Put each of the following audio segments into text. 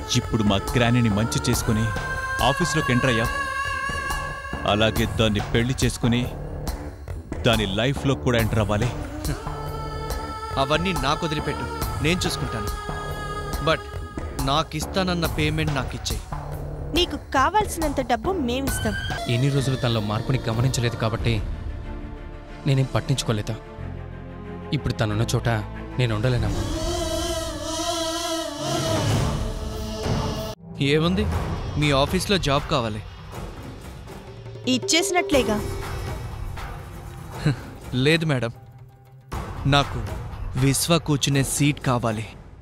ఇప్పుడు మా గ్రానీని మంచి చేసుకుని ఆఫీస్లోకి ఎంటర్ అయ్యావు అలాగే దాన్ని పెళ్లి చేసుకుని దాని లైఫ్లో కూడా ఎంటర్ అవ్వాలి అవన్నీ నాకు వదిలిపెట్టు నేను చూసుకుంటాను బట్ నాకు ఇస్తానన్న పేమెంట్ నాకు ఇచ్చేయి నీకు కావాల్సినంత డబ్బు మేమిస్తాం ఎన్ని రోజులు తనలో మార్పుని గమనించలేదు కాబట్టి నేనేం పట్టించుకోలేదా ఇప్పుడు తనున్న చోట నేను ఉండలేనమ్మా ఏముంది మీ ఆఫీస్లో జాబ్ కావాలి ఇచ్చేసినట్లేగా లేదు మేడం నాకు విశ్వ కూర్చునే సీట్ కావాలి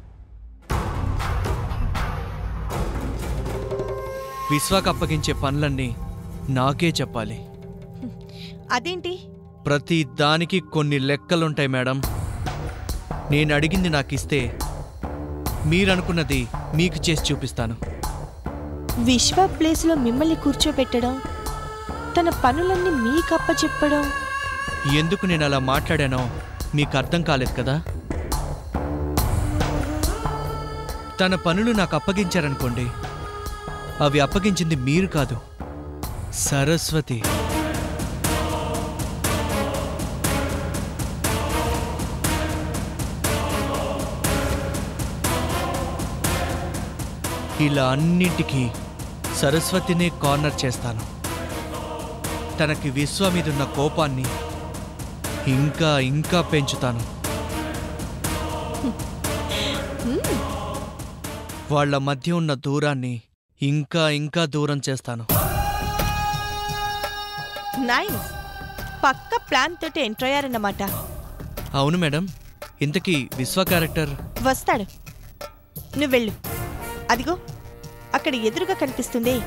విశ్వకు అప్పగించే పనులన్నీ నాకే చెప్పాలి అదేంటి ప్రతి దానికి కొన్ని లెక్కలుంటాయి మేడం నేను అడిగింది నాకు ఇస్తే మీరనుకున్నది మీకు చేసి చూపిస్తాను విశ్వ ప్లేస్లో మిమ్మల్ని కూర్చోబెట్టడం తన పనులన్నీ మీకప్ప చెప్పడం ఎందుకు నేను అలా మాట్లాడానో మీకు అర్థం కాలేదు కదా తన పనులు నాకు అప్పగించారనుకోండి అవి అప్పగించింది మీరు కాదు సరస్వతి ఇలా అన్నింటికీ సరస్వతినే కార్నర్ చేస్తాను తనకి విశ్వ మీదున్న కోపాన్ని ఇంకా ఇంకా పెంచుతాను వాళ్ళ మధ్య ఉన్న దూరాన్ని ఇంకా ఇంకా దూరం చేస్తాను నైస్ పక్క ప్లాన్ తోటి ఎంటర్ అయ్యారన్నమాట అవును మేడం ఇంతకీ విశ్వ క్యారెక్టర్ వస్తాడు నువ్వు వెళ్ళు అదిగో అక్కడ ఎదురుగా కనిపిస్తుంది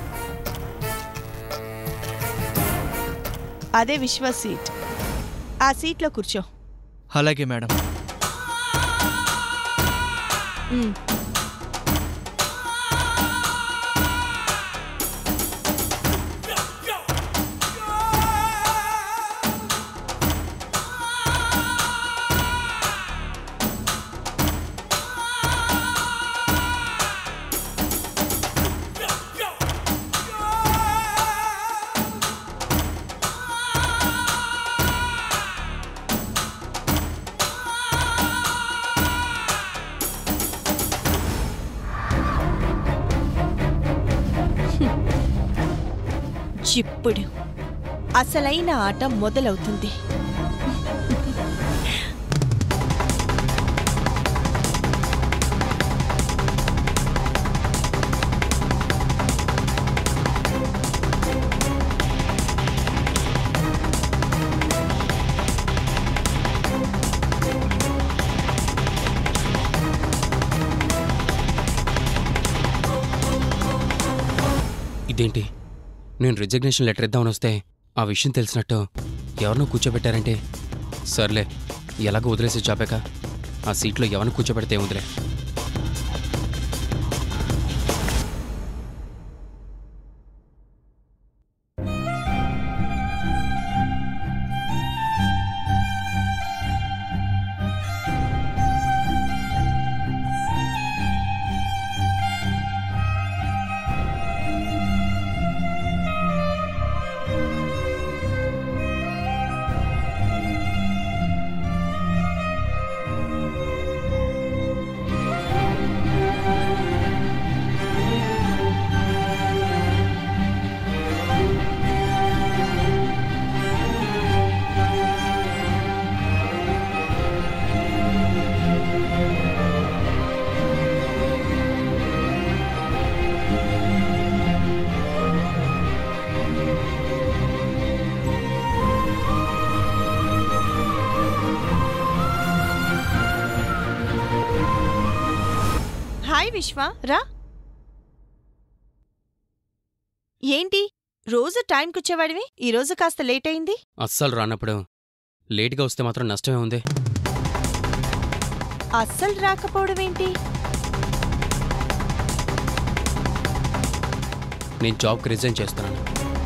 అదే విశ్వ సీట్ ఆ సీట్లో కూర్చో అలాగే మేడం ఉమ్. ఇప్పుడు అసలైన ఆట మొదలవుతుంది ఇదేంటి నేను రిజిగ్నేషన్ లెటర్ ఇద్దామని వస్తే ఆ విషయం తెలిసినట్టు ఎవరినో కూర్చోబెట్టారంటే సర్లే ఎలాగో వదిలేసి జాబేక ఆ సీట్లో ఎవరిని కూర్చోబెడితే వదిలే హాయ్ విశ్వ రా ఏంటి రోజు టైంకి వచ్చేవాడివి ఈరోజు కాస్త లేట్ అయింది అస్సలు రానప్పుడు లేట్గా వస్తే మాత్రం నష్టమే ఉంది అస్సలు రాకపోవడం ఏంటి నేను జాబ్కి రిజైన్ చేస్తున్నాను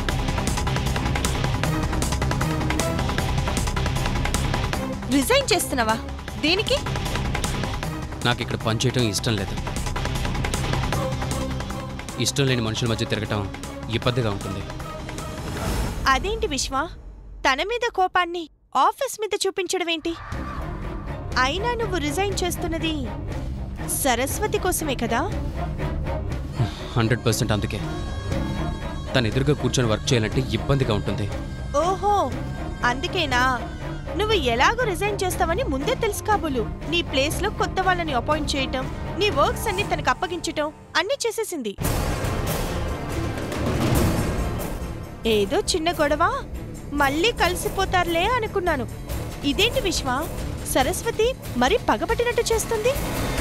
రిజైన్ చేస్తున్నావా దేనికి నాకు ఇక్కడ పనిచేయటం ఇష్టం లేదు ఇష్టం లేని మనుషుల మధ్య తిరగటం ఇబ్బందిగా ఉంటుంది అదేంటి విశ్వ తన మీద కోపాన్ని ఆఫీస్ మీద చూపించడమేంటి అయినా నువ్వు రిజైన్ చేస్తున్నది సరస్వతి కోసమే కదా హండ్రెడ్ పర్సెంట్ అందుకే తన ఎదురుగా కూర్చొని వర్క్ చేయాలంటే ఇబ్బందిగా ఉంటుంది ఓహో అందుకేనా నువ్వు ఎలాగో రిజైన్ చేస్తావని ముందే తెలుసు కాబోలు నీ ప్లేస్లో కొత్త వాళ్ళని అపాయింట్ చేయటం నీ వర్క్స్ అన్ని తనకు అప్పగించటం అన్నీ చేసేసింది ఏదో చిన్న గొడవ మళ్ళీ కలిసిపోతారులే అనుకున్నాను ఇదేంటి విశ్వ సరస్వతి మరి పగపట్టినట్టు చేస్తుంది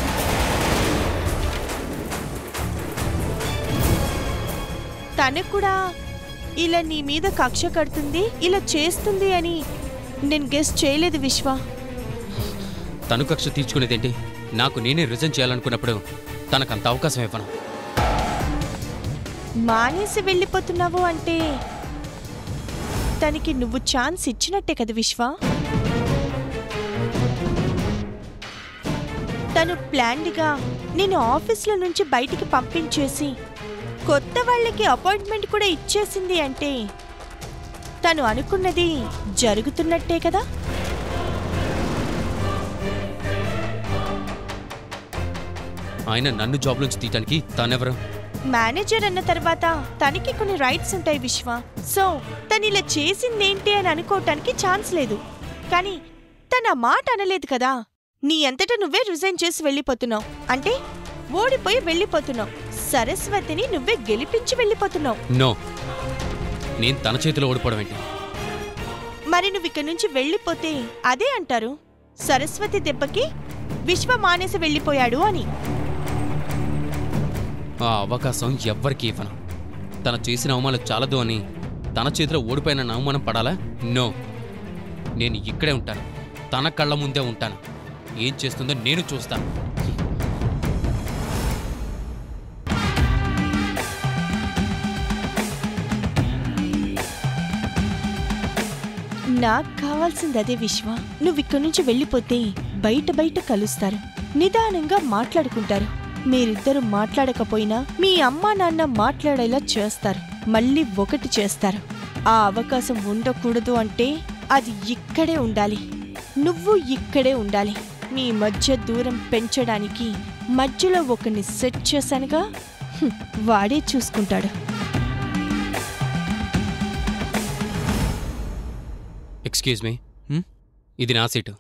తను కూడా ఇలా నీ మీద కక్ష కడుతుంది ఇలా చేస్తుంది అని నేను గెస్ట్ చేయలేదు విశ్వ తను కక్ష తీర్చుకునేదేంటి నాకు నేనే రిజైన్ చేయాలనుకున్నప్పుడు తనకు అంత అవకాశం ఇవ్వను మానేసి వెళ్ళిపోతున్నావు అంటే తనకి నువ్వు ఛాన్స్ ఇచ్చినట్టే కదా విశ్వ తను ప్లాన్డ్గా నేను ఆఫీస్లో నుంచి బయటికి పంపించేసి కొత్త వాళ్ళకి అపాయింట్మెంట్ కూడా ఇచ్చేసింది అంటే తను అనుకున్నది జరుగుతున్నట్టే కదా ఆయన నన్ను జాబ్ నుంచి తీయటానికి తనెవరు మేనేజర్ అన్న తర్వాత తనకి కొన్ని రైట్స్ ఉంటాయి విశ్వ సో తను ఇలా చేసిందేంటి అని అనుకోవటానికి ఛాన్స్ లేదు కానీ తన మాట అనలేదు కదా నీ అంతటా నువ్వే రిజైన్ చేసి వెళ్ళిపోతున్నావు అంటే ఓడిపోయి వెళ్ళిపోతున్నావు సరస్వతిని నువ్వే గెలిపించి వెళ్ళిపోతున్నావు నో నేను తన చేతిలో ఓడిపోవడం ఏంటి మరి నువ్వు ఇక్కడి నుంచి వెళ్ళిపోతే అదే అంటారు సరస్వతి దెబ్బకి విశ్వ మానేసి వెళ్ళిపోయాడు అని ఆ అవకాశం ఎవ్వరికీ ఇవ్వను తన చేసిన అవమానం చాలదు అని తన చేతిలో ఓడిపోయిన నా అవమానం పడాలా నో నేను ఇక్కడే ఉంటాను తన కళ్ళ ముందే ఉంటాను ఏం చేస్తుందో నేను చూస్తాను నాకు కావాల్సింది అదే విశ్వ నువ్వు ఇక్కడి నుంచి వెళ్ళిపోతే బయట బయట కలుస్తారు నిదానంగా మాట్లాడుకుంటారు మీరిద్దరు మాట్లాడకపోయినా మీ అమ్మా నాన్న మాట్లాడేలా చేస్తారు మళ్ళీ ఒకటి చేస్తారు ఆ అవకాశం ఉండకూడదు అంటే అది ఇక్కడే ఉండాలి నువ్వు ఇక్కడే ఉండాలి మీ మధ్య దూరం పెంచడానికి మధ్యలో ఒకరిని సెట్ చేశానుగా హ్మ్, వాడే చూసుకుంటాడు ఎక్స్క్యూజ్ మీ హ్మ్? ఇది నా సీటు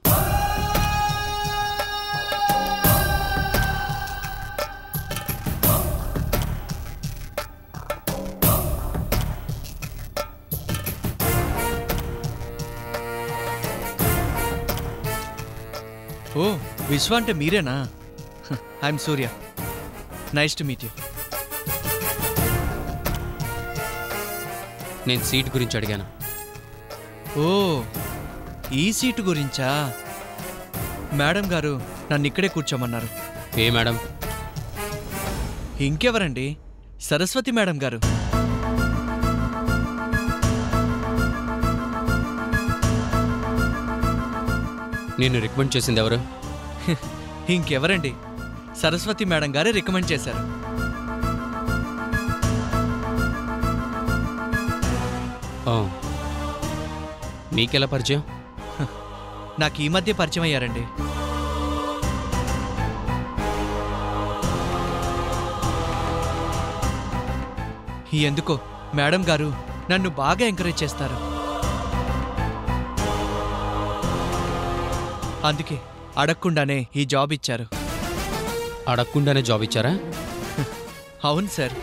ఓ విశ్వ అంటే మీరేనా I'm Surya nice to meet you నేను సీట్ గురించి అడిగాను ఓ ఈ సీటు గురించా మేడం గారు నన్ను ఇక్కడే కూర్చోమన్నారు ఏ మేడం ఇంకెవరండి సరస్వతి మేడం గారు నేను రికమెండ్ చేసింది ఎవరు ఇంకెవరండి సరస్వతి మేడం గారే రికమెండ్ చేశారు ఓ మీకెలా పరిచయం నాకు ఈ మధ్య పరిచయం అయ్యారండి ఎందుకో మేడం గారు నన్ను బాగా ఎంకరేజ్ చేస్తారు అందుకే అడగకుండానే ఈ జాబ్ ఇచ్చారు అడగకుండానే జాబ్ ఇచ్చారా అవును సార్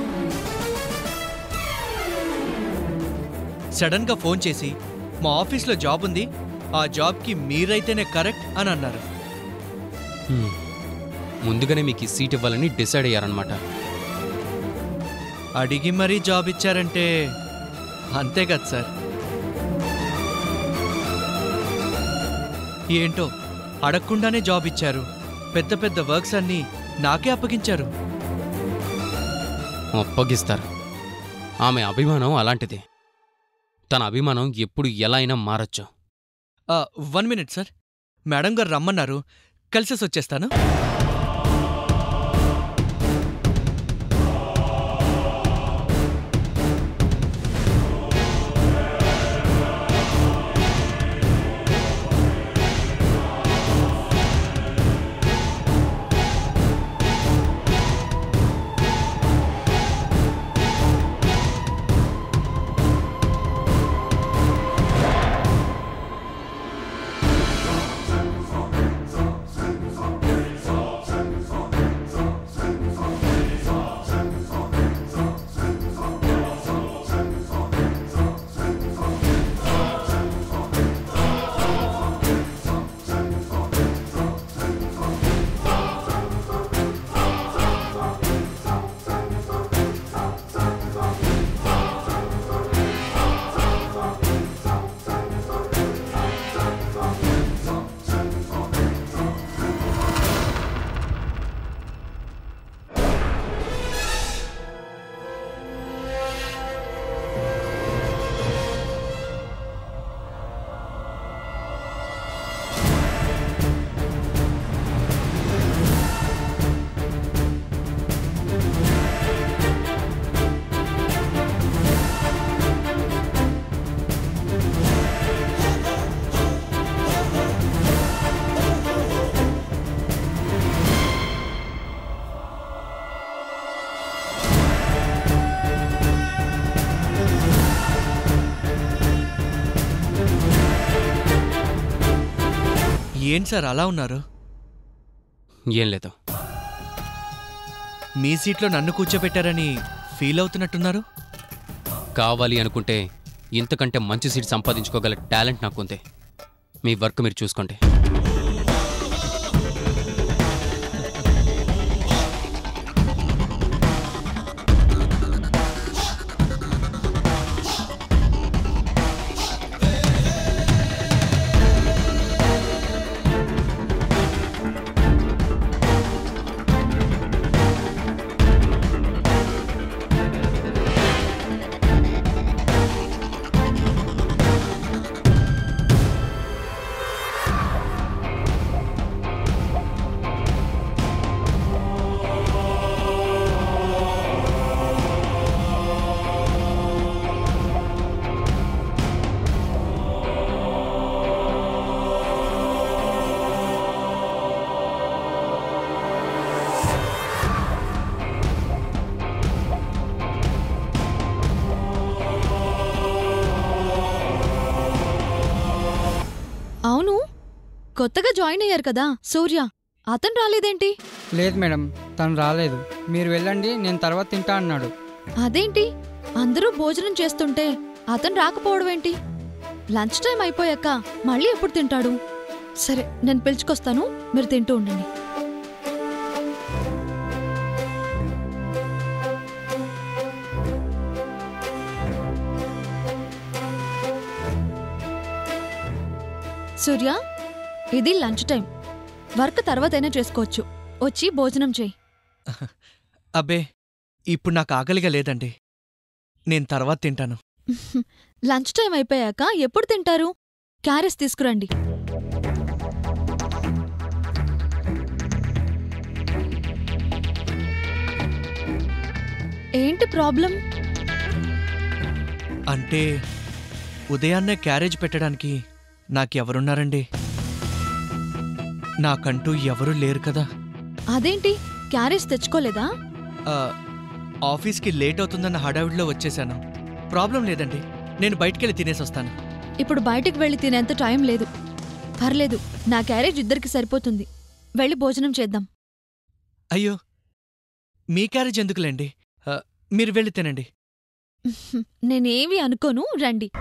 సడన్గా ఫోన్ చేసి మా ఆఫీస్లో జాబ్ ఉంది ఆ జాబ్కి మీరైతేనే కరెక్ట్ అని అన్నారు హ్మ్. ముందుగానే మీకు ఈ సీట్ ఇవ్వాలని డిసైడ్ అయ్యారనమాట అడిగి మరీ జాబ్ ఇచ్చారంటే అంతే కదా సార్ ఏంటో అడగకుండానే జాబ్ ఇచ్చారు పెద్ద పెద్ద వర్క్స్ అన్నీ నాకే అప్పగించారు అప్పగిస్తారు ఆమె అభిమానం అలాంటిది తన అభిమానం ఎప్పుడు ఎలా అయినా మారచ్చు వన్ మినిట్ సార్ మేడం గారు రమ్మన్నారు కలిసేసి వచ్చేస్తాను ఏంటి సార్ అలా ఉన్నారు ఏం లేదు మీ సీట్లో నన్ను కూర్చోబెట్టారని ఫీల్ అవుతున్నట్టున్నారు కావాలి అనుకుంటే ఇంతకంటే మంచి సీట్ సంపాదించుకోగల టాలెంట్ నాకుంది మీ వర్క్ మీరు చూసుకోండి అవును కొత్తగా జాయిన్ అయ్యారు కదా సూర్య అతను రాలేదేంటి లేదు మేడం తను రాలేదు మీరు వెళ్ళండి నేను తర్వాత తింటా అన్నాడు అదేంటి అందరూ భోజనం చేస్తుంటే అతను రాకపోవడం ఏంటి లంచ్ టైం అయిపోయాక మళ్ళీ ఎప్పుడు తింటాడు సరే నేను పిలుచుకొస్తాను మీరు తింటూ ఉండండి సూర్య ఇది లంచ్ టైం వర్క్ తర్వాతైనా చేసుకోవచ్చు వచ్చి భోజనం చేయి అబ్బే ఇప్పుడు నాకు ఆకలిగా లేదండి నేను తర్వాత తింటాను లంచ్ టైం అయిపోయాక ఎప్పుడు తింటారు క్యారెస్ తీసుకురండి ఏంటి ప్రాబ్లం అంటే ఉదయాన్నే క్యారేజ్ పెట్టడానికి నాకెవరున్నారండి నాకంటూ ఎవరూ లేరు కదా అదేంటి క్యారేజ్ తెచ్చుకోలేదా ఆ, ఆఫీస్కి లేట్ అవుతుందన్న హడావిడిలో వచ్చేసాను ప్రాబ్లం లేదండి నేను బయటికెళ్ళి తినేసి వస్తాను ఇప్పుడు బయటికి వెళ్ళి తినేంత టైం లేదు పర్లేదు నా క్యారేజ్ ఇద్దరికి సరిపోతుంది వెళ్ళి భోజనం చేద్దాం అయ్యో మీ క్యారేజ్ ఎందుకులేండి ఆ, మీరు వెళ్ళి తినండి నేనేమి అనుకోను రండి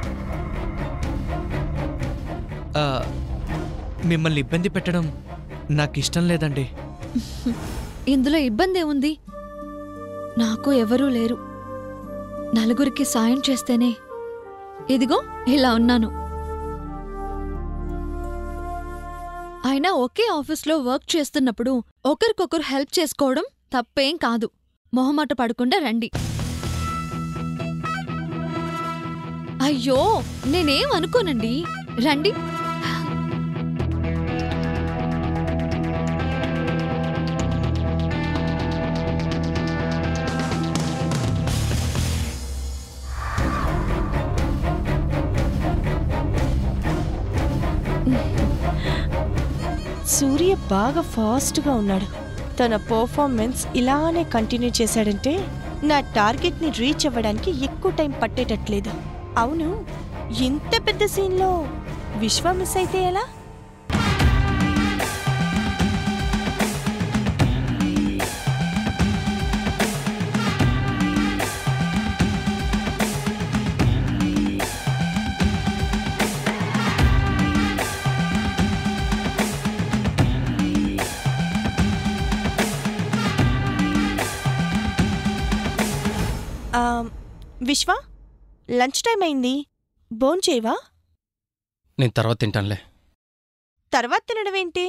ఆ, మిమ్మల్ని ఇబ్బంది పెట్టడం నాకు ఇష్టం లేదండి ఇందులో ఇబ్బంది ఏముంది నాకు ఎవరూ లేరు నలుగురికి సాయం చేస్తేనే ఇదిగో ఇలా ఉన్నాను అయినా ఒకే ఆఫీస్లో వర్క్ చేస్తున్నప్పుడు ఒకరికొకరు హెల్ప్ చేసుకోవడం తప్పేం కాదు మొహమాట పడకుండా రండి అయ్యో నేనేం అనుకోనండి రండి సూర్య బాగా ఫాస్ట్గా ఉన్నాడు తన పర్ఫార్మెన్స్ ఇలానే కంటిన్యూ చేశాడంటే నా టార్గెట్ని రీచ్ అవ్వడానికి ఎక్కువ టైం పట్టేటట్లేదు అవును ఇంత పెద్ద సీన్లో విశ్వ మిస్ అయితే ఎలా ఆ, విశ్వ లంచ్ టైం అయింది భోంచేవా నేను తర్వాత తింటానులే తర్వాత తినడం ఏంటి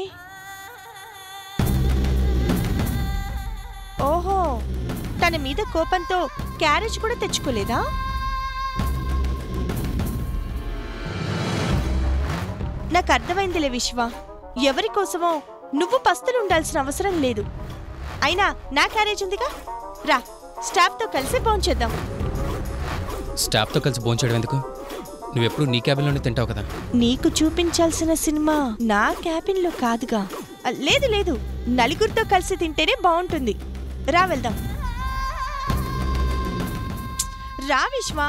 ఓహో తన మీద కోపంతో క్యారేజ్ కూడా తెచ్చుకోలేదా నాకు అర్థమైందిలే విశ్వ ఎవరి కోసమో నువ్వు పస్తులు ఉండాల్సిన అవసరం లేదు అయినా నా క్యారేజ్ ఉందిగా రా స్టాఫ్తో కలిసి భోంచేద్దాం స్టాఫ్తో కలిసి భోంచేయడం ఎందుకు నువ్వెప్పుడు నీ క్యాబిన్లోనే తింటావు కదా నీకు చూపించాల్సిన సినిమా నా క్యాబిన్లో కాదుగా అ, లేదు లేదు నలుగురితో కలిసి తింటేనే బాగుంటుంది రా వెళ్దాం రా విశ్వా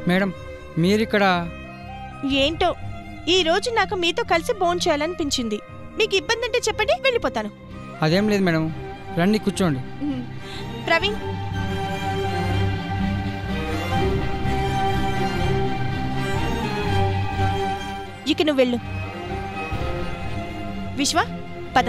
మేడం మీరిక్కడ ఏంటో ఈ రోజు నాకు మీతో కలిసి బోన్ చేయాలనిపించింది మీకు ఇబ్బంది అంటే చెప్పండి వెళ్ళిపోతాను అదేం లేదు మేడం రండి కూర్చోండి ఉమ్. ప్రవీణ్ ఇక నువ్వు వెళ్ళు విశ్వ పద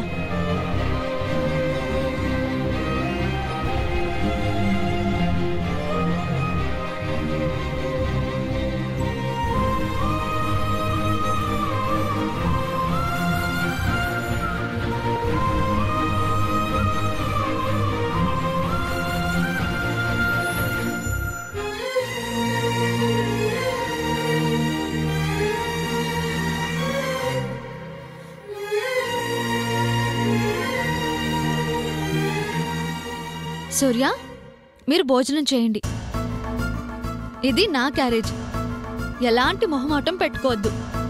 సూర్య మీరు భోజనం చేయండి ఇది నా క్యారేజ్ ఎలాంటి మొహమాటం పెట్టుకోవద్దు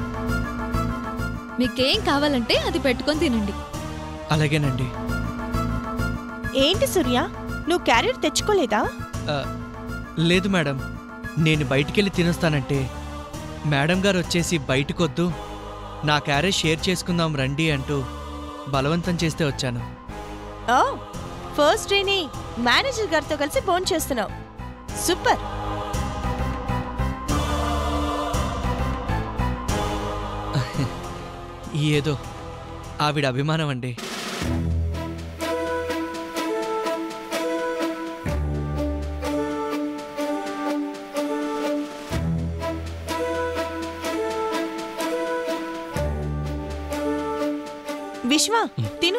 మీకేం కావాలంటే అది పెట్టుకొని తినండి అలాగేనండి ఏంటి సూర్య నువ్వు క్యారియర్ తెచ్చుకోలేదా ఆ, లేదు మేడం నేను బయటికెళ్ళి తినొస్తానంటే మేడం గారు వచ్చేసి బయటకొద్దు నా క్యారేజ్ షేర్ చేసుకుందాం రండి అంటూ బలవంతం చేస్తే వచ్చాను ఓ ఫస్ట్ డేని మేనేజర్ గారితో కలిసి ఫోన్ చేస్తున్నావు సూపర్ ఏదో ఆవిడ అభిమానం అండి విశ్వ తిను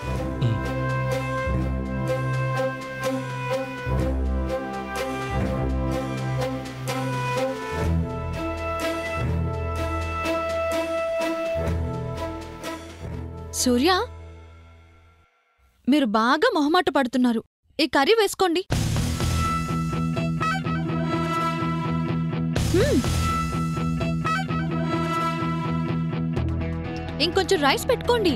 సూర్య మీరు బాగా మొహమాట పడుతున్నారు ఈ కర్రీ వేసుకోండి మ్మ్. ఇంకొంచెం రైస్ పెట్టుకోండి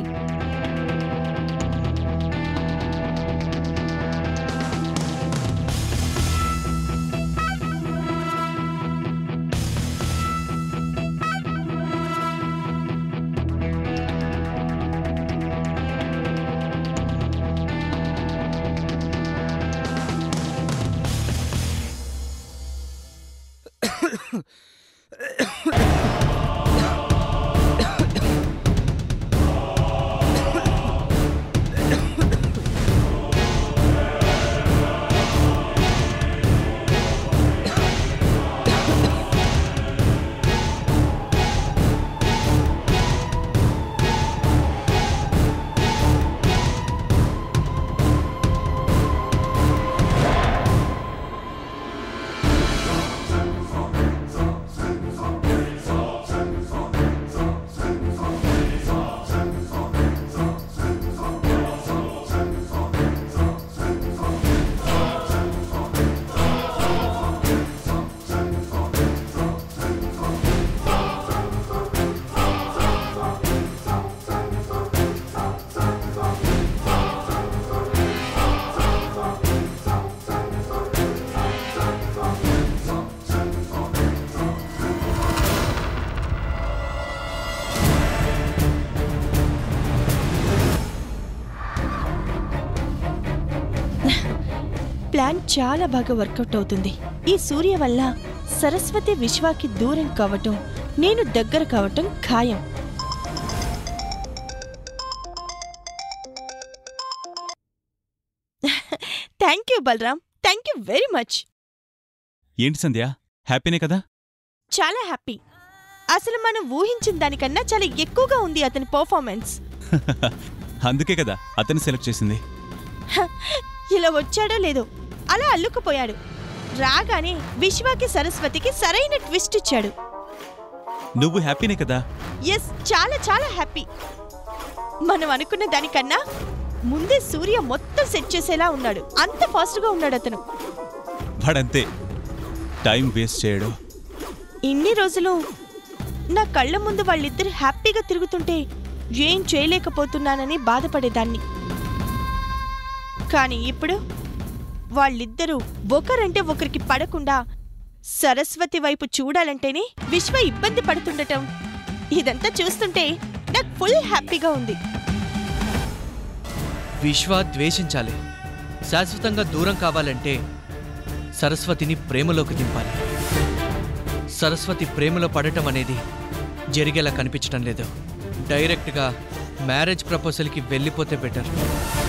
ప్లాన్ చాలా బాగా వర్కౌట్ అవుతుంది ఈ సూర్య వల్ల సరస్వతి విశ్వాకి దూరం కావటం నేను దగ్గర కావటం ఖాయం thank you Balaram thank you very much ఏంటి సంధ్య హ్యాపీనే కదా చాలా హ్యాపీ అసలు మనం ఊహించిన దానికన్నా చాలా ఎక్కువగా ఉంది అతని పర్ఫార్మెన్స్ అందుకే కదా అతన్ని సెలెక్ట్ చేసింది ఇలా వచ్చాడో లేదో అలా అల్లుకుపోయాడు రాగానే విశ్వాకి సరస్వతికి సరైన ట్విస్ట్ ఇచ్చాడు నువ్వు హ్యాపీనే కదా ఎస్ చాలా చాలా హ్యాపీ మనం అనుకున్న దానికన్నా ముందే సూర్య మొత్తం సెట్ చేసేలా ఉన్నాడు అంత ఫాస్ట్గా ఉన్నాడు అతను వాడంతే టైం వేస్ట్ చేయడు ఇన్ని రోజులు నా కళ్ళ ముందు వాళ్ళిద్దరు హ్యాపీగా తిరుగుతుంటే ఏం చేయలేకపోతున్నానని బాధపడేదాన్ని కానీ ఇప్పుడు వాళ్ళిద్దరూ ఒకరంటే ఒకరికి పడకుండా సరస్వతి వైపు చూడాలంటేనే విశ్వ ఇబ్బంది పడుతుండటం ఇదంతా చూస్తుంటే నాకు ఫుల్ హ్యాపీగా ఉంది విశ్వ ద్వేషించాలి శాశ్వతంగా దూరం కావాలంటే సరస్వతిని ప్రేమలోకి దింపాలి సరస్వతి ప్రేమలో పడటం అనేది జరిగేలా కనిపించడం లేదు డైరెక్ట్గా మ్యారేజ్ ప్రపోజల్కి వెళ్ళిపోతే బెటర్